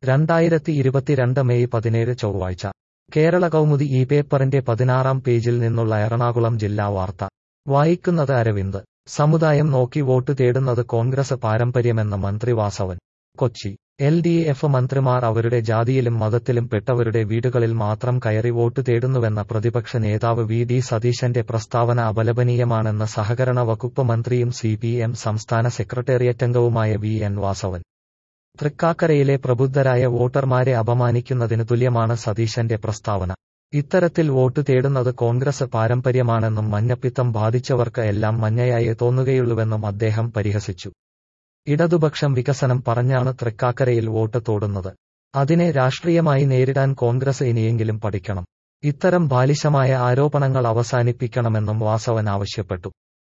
രണ്ടായിരത്തി ഇരുപത്തിരണ്ട് മെയ് പതിനേഴ് ചൊവ്വാഴ്ച കേരള കൗമുദി ഈ പേപ്പറിന്റെ പതിനാറാം പേജിൽ നിന്നുള്ള എറണാകുളം ജില്ലാ വാർത്ത വായിക്കുന്നത് അരവിന്ദ് സമുദായം നോക്കി വോട്ട് തേടുന്നത് കോൺഗ്രസ് പാരമ്പര്യമെന്ന് മന്ത്രി Vasavan Kochi L D F മന്ത്രിമാർ അവരുടെ ജാതിയിലും മതത്തിലും പെട്ടവരുടെ വീടുകളിൽ മാത്രം കയറി വോട്ട് തേടുന്നുവെന്ന പ്രതിപക്ഷ നേതാവ് വി ഡി സതീശന്റെ പ്രസ്താവന അപലപനീയമാണെന്ന് സഹകരണ വകുപ്പ് മന്ത്രിയും സി പി എം സംസ്ഥാന സെക്രട്ടേറിയറ്റംഗവുമായ വി എൻ വാസവൻ തൃക്കാക്കരയിലെ പ്രബുദ്ധരായ വോട്ടർമാരെ അപമാനിക്കുന്നതിന് തുല്യമാണ് സതീശന്റെ പ്രസ്താവന ഇത്തരത്തിൽ വോട്ട് തേടുന്നത് കോൺഗ്രസ് പാരമ്പര്യമാണെന്നും മഞ്ഞപ്പിത്തം ബാധിച്ചവർക്ക് എല്ലാം മഞ്ഞയായേ തോന്നുകയുള്ളൂവെന്നും അദ്ദേഹം പരിഹസിച്ചു ഇടതുപക്ഷം വികസനം പറഞ്ഞാണ് തൃക്കാക്കരയിൽ വോട്ട് തോടുന്നത് അതിനെ രാഷ്ട്രീയമായി നേരിടാൻ കോൺഗ്രസ് ഇനിയെങ്കിലും പഠിക്കണം ഇത്തരം ബാലിശമായ ആരോപണങ്ങൾ അവസാനിപ്പിക്കണമെന്നും വാസവൻ ആവശ്യപ്പെട്ടു